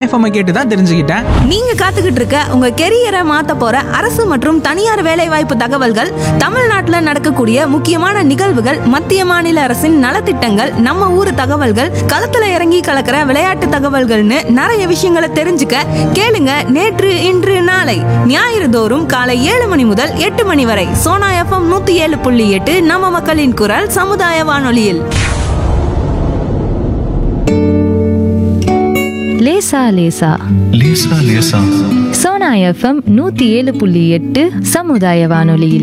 FM கேட்டு தான் தெரிஞ்சுக்கிட்டேன் நீங்க காத்துக்கிட்டு இருக்க உங்க கெரியரை மாத்த போற அரசு மற்றும் தனியார் வேலைவாய்ப்பு தகவல்கள் தமிழ்நாட்டுல நடக்கக்கூடிய முக்கியமான நிகழ்வுகள் மத்திய மாநில அரசின் நலத்திட்டங்கள் நம்ம ஊர் தகவல்கள் களத்துல இறங்கி கலக்கிற விளையாட்டு தகவல்கள்னு நிறைய விஷயங்களை தெரிஞ்சுக்க கேளுங்க நேற்று இன்று நாளை ஞாயிறு தோறும் காலை ஏழு மணி முதல் எட்டு மணி வரை சோனா எஃப்எம் நூத்தி ஏழு புள்ளி எட்டு நம்ம மக்களின் குரல் சமுதாய வானொலியில் லேசா லேசா லேசா லேசா சோனா எஃப்எம் நூத்தி ஏழு புள்ளி எட்டு சமுதாய வானொலியில்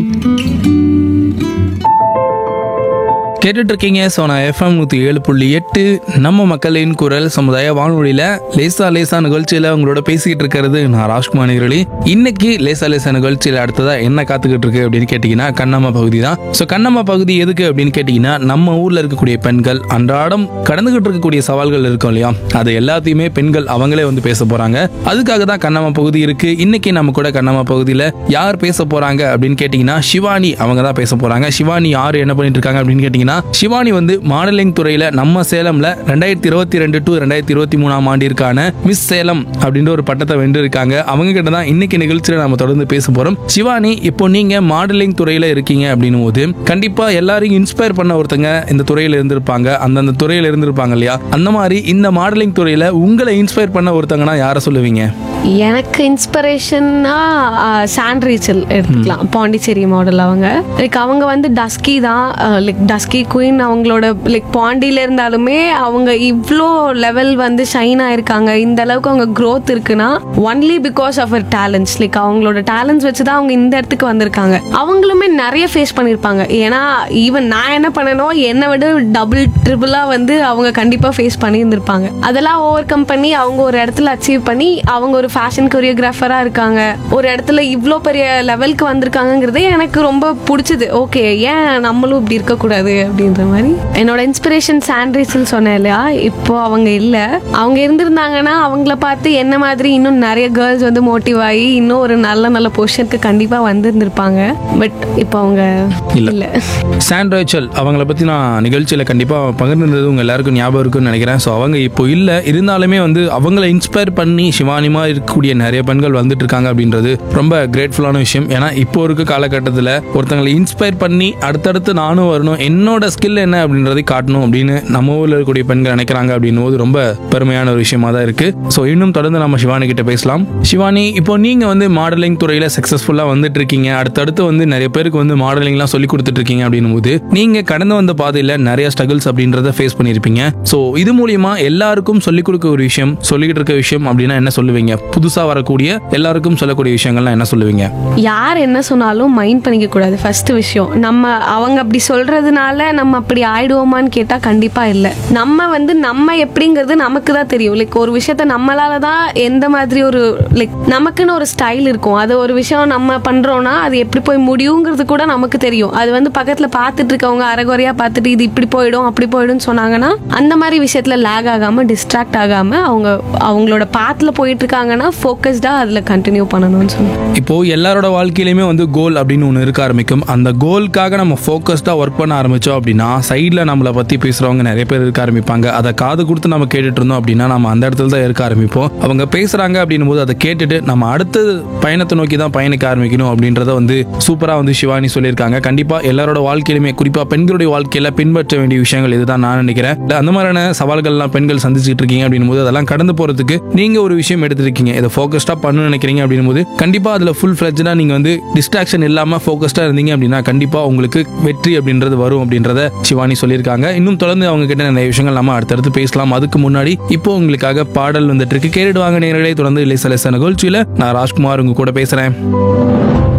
கேட்டுட்டு இருக்கீங்க சோனா எஃப்எம் நூற்றி ஏழு புள்ளி எட்டு நம்ம மக்களின் குரல் சமுதாய வானொலியில் லேசா லேசா நிகழ்ச்சியில் உங்களோட பேசிக்கிட்டு இருக்கிறது நான் ராஜ்குமார் நிகழ்ச்சி இன்னைக்கு லேசா லேசா நிகழ்ச்சியில் அடுத்ததா என்ன காத்துக்கிட்டு இருக்கு அப்படின்னு கேட்டிங்கன்னா கண்ணம்மா பகுதி தான் ஸோ கண்ணம்மா பகுதி எதுக்கு அப்படின்னு கேட்டிங்கன்னா நம்ம ஊரில் இருக்கக்கூடிய பெண்கள் அன்றாடம் கடந்துகிட்டு இருக்கக்கூடிய சவால்கள் இருக்கும் இல்லையா அது எல்லாத்தையுமே பெண்கள் அவங்களே வந்து பேச போறாங்க அதுக்காக தான் கண்ணம்மா பகுதி இருக்கு இன்னைக்கு நம்ம கூட கண்ணம்மா பகுதியில் யார் பேச போறாங்க அப்படின்னு கேட்டிங்கன்னா சிவானி அவங்க தான் பேச போறாங்க சிவானி யார் என்ன பண்ணிட்டு இருக்காங்க அப்படின்னு கேட்டிங்கன்னா சிவானி வந்து மாடலிங் துறையில நம்ம சேலம்ல ரெண்டாயிரத்தி இருபத்தி ரெண்டு டு ரெண்டாயிரத்தி இருபத்தி மூணாம் ஆண்டிற்கான மிஸ் சேலம் அப்படின்ற ஒரு பட்டத்தை வென்று இருக்காங்க அவங்க கிட்ட தான் இன்னைக்கு நிகழ்ச்சியில நம்ம தொடர்ந்து பேச போறோம் சிவானி இப்போ நீங்க மாடலிங் துறையில இருக்கீங்க அப்படின்னும் போது கண்டிப்பா எல்லாரையும் இன்ஸ்பயர் பண்ண ஒருத்தங்க இந்த துறையில இருந்திருப்பாங்க அந்தந்த துறையில இருந்திருப்பாங்க இல்லையா அந்த மாதிரி இந்த மாடலிங் துறையில உங்களை இன்ஸ்பயர் பண்ண ஒருத்தங்கன்னா யாரை சொல்லுவீங்க எனக்கு இன்ஸ்பிரேஷன்னா சாண்ட் ரீச்சல் எடுத்துக்கலாம் பாண்டிச்சேரி மாடல் அவங்க லைக் அவங்க வந்து டஸ்கி தான் லைக் டஸ்கி குயின் அவங்களோட லைக் பாண்டியில இருந்தாலுமே அவங்க இவ்வளோ லெவல் வந்து ஷைன் ஆயிருக்காங்க இந்த அளவுக்கு அவங்க growth இருக்குன்னா only because of our talents like அவங்களோட டேலண்ட்ஸ் வச்சு தான் அவங்க இந்த இடத்துக்கு வந்திருக்காங்க அவங்களுமே நிறைய ஃபேஸ் பண்ணியிருப்பாங்க ஏன்னா ஈவன் நான் என்ன பண்ணனோ என்னை விட டபுள் ட்ரிபிளா வந்து அவங்க கண்டிப்பா ஃபேஸ் பண்ணியிருந்திருப்பாங்க அதெல்லாம் ஓவர் கம் பண்ணி அவங்க ஒரு இடத்துல அச்சீவ் பண்ணி அவங்க ஒரு ஃபேஷன் கொரியோகிராஃபரா இருக்காங்க ஒரு இடத்துல இவ்வளோ பெரிய லெவலுக்கு வந்திருக்காங்கங்கிறதே எனக்கு ரொம்ப பிடிச்சது ஓகே ஏன் நம்மளும் இப்படி இருக்கக்கூடாது அப்படின்ற மாதிரி என்னோட இன்ஸ்பிரேஷன் சாண்ட்ரிசல் சொன்னேன் இல்லையா இப்போ அவங்க இல்லை அவங்க இருந்திருந்தாங்கன்னா அவங்கள பார்த்து என்ன மாதிரி இன்னும் நிறைய கேர்ள்ஸ் வந்து மோட்டிவ் ஆகி இன்னும் ஒரு நல்ல நல்ல பொசிஷனுக்கு கண்டிப்பாக வந்திருந்திருப்பாங்க பட் இப்போ அவங்க இல்ல. இல்லை சாண்ட் ரேச்சல் அவங்கள பற்றி நான் நிகழ்ச்சியில் கண்டிப்பாக பகிர்ந்திருந்தது உங்கள் எல்லாருக்கும் ஞாபகம் இருக்குன்னு நினைக்கிறேன் ஸோ அவங்க இப்போ இல்லை இருந்தாலுமே வந்து அவங்கள இன்ஸ்பயர் பண்ணி சிவானிமா இருக்கக்கூடிய நிறைய பெண்கள் வந்துட்டு இருக்காங்க அப்படின்றது ரொம்ப கிரேட்ஃபுல்லான விஷயம் ஏன்னா இப்போ இருக்க காலகட்டத்தில் ஒருத்தங்களை இன்ஸ்பயர் பண்ணி அடுத்தடுத்து நானும் வரணும் என்னோட ஸ்கில் என்ன அப்படின்றதை காட்டணும் அப்படின்னு நம்ம ஊரில் இருக்கக்கூடிய பெண்கள் நினைக்கிறாங்க அப்படின்னும் போது ரொம்ப பெருமையான ஒரு விஷயமா தான் இருக்கு ஸோ இன்னும் தொடர்ந்து நம்ம சிவானி கிட்ட பேசலாம் சிவானி இப்போ நீங்க வந்து மாடலிங் துறையில சக்சஸ்ஃபுல்லா வந்துட்டு இருக்கீங்க அடுத்தடுத்து வந்து நிறைய பேருக்கு வந்து மாடலிங்லாம் சொல்லி கொடுத்துட்டு இருக்கீங்க அப்படின்னும் போது நீங்க கடந்து வந்த பாதையில நிறைய ஸ்ட்ரகிள்ஸ் அப்படின்றத ஃபேஸ் பண்ணியிருப்பீங்க ஸோ இது மூலியமா எல்லாருக்கும் சொல்லிக் கொடுக்க ஒரு விஷயம் சொல்லிக்கிட்டு இருக்க விஷயம் அப்படின்னா என்ன சொல்லுவீங்க புதுசா வரக்கூடிய எல்லாருக்கும் சொல்லக்கூடிய விஷயங்கள்லாம் என்ன சொல்லுவீங்க யார் என்ன சொன்னாலும் மைண்ட் பண்ணிக்க கூடாது ஃபர்ஸ்ட் விஷயம் நம்ம அவங்க அப்படி சொல்றதுனால நம்ம அப்படி ஆயிடுவோமான்னு கேட்டா கண்டிப்பா இல்லை நம்ம வந்து நம்ம எப்படிங்கிறது நமக்கு தான் தெரியும் லைக் ஒரு விஷயத்த நம்மளால தான் எந்த மாதிரி ஒரு லைக் நமக்குன்னு ஒரு ஸ்டைல் இருக்கும் அது ஒரு விஷயம் நம்ம பண்றோம்னா அது எப்படி போய் முடியுங்கிறது கூட நமக்கு தெரியும் அது வந்து பக்கத்துல பார்த்துட்டு இருக்கவங்க அரைகுறையா பார்த்துட்டு இது இப்படி போயிடும் அப்படி போயிடும்னு சொன்னாங்கன்னா அந்த மாதிரி விஷயத்துல லேக் ஆகாம டிஸ்ட்ராக்ட் ஆகாம அவங்க அவங்களோட பாத்துல போயிட்டு இருக்காங்கன்னா ஃபோக்கஸ்டா அதுல கண்டினியூ பண்ணணும்னு சொல்லுவேன் இப்போ எல்லாரோட வாழ்க்கையிலுமே வந்து கோல் அப்படின்னு ஒன்று இருக்க ஆரம்பிக்கும் அந்த கோலுக்காக நம்ம ஃபோக்கஸ்டாக ஒர்க் பண்ண ஆரம்பிச்சோம் அப்படின்னா சைடில் நம்மளை பற்றி பேசுகிறவங்க நிறைய பேர் இருக்க ஆரம்பிப்பாங்க அதை காது கொடுத்து நம்ம கேட்டுட்டு இருந்தோம் அப்படின்னா நம்ம அந்த இடத்துல தான் இருக்க ஆரம்பிப்போம் அவங்க பேசுகிறாங்க அப்படின்னும் போது அதை கேட்டுட்டு நம்ம அடுத்த பயணத்தை நோக்கி தான் பயணிக்க ஆரம்பிக்கணும் அப்படின்றத வந்து சூப்பராக வந்து சிவானி சொல்லியிருக்காங்க கண்டிப்பாக எல்லாரோட வாழ்க்கையிலுமே குறிப்பாக பெண்களுடைய வாழ்க்கையில் பின்பற்ற வேண்டிய விஷயங்கள் இதுதான் நான் நினைக்கிறேன் இல்ல, அந்த மாதிரியான சவால்கள்லாம் பெண்கள் சந்திச்சுட்டு இருக்கீங்க அப்படின்னும் போது அதெல்லாம் கடந்து போகிறதுக்கு நீங்கள் ஒரு விஷயம் எடுத்திருக்கீங்க இதை ஃபோக்கஸ்டாக பண்ணணும்னு நினைக்கிறீங்க அப்படின்னும் போது கண்டிப்பாக அதில் ஃபுல் ஃப்ளெஜ்டாக நீங்கள் வந்து டிஸ்ட்ராக்ஷன் இல்லாமல் ஃபோக்கஸ்டாக இருந்தீங்க அப்படின்னா கண்டிப்பாக உங்களுக்கு வெற்றி அப்படின்றது வரும் அப்படின்றத சிவானி சொல்லியிருக்காங்க இன்னும் தொடர்ந்து அவங்க கிட்ட நிறைய விஷயங்கள் நம்ம அடுத்தடுத்து பேசலாம் அதுக்கு முன்னாடி இப்போ உங்களுக்காக பாடல் வந்துட்டு இருக்கு கேட்டுட்டு வாங்க நேரடியாக தொடர்ந்து இலை சலச நிகழ்ச்சியில் நான் ராஜ்குமார் உங்க கூட பேசுகிறேன்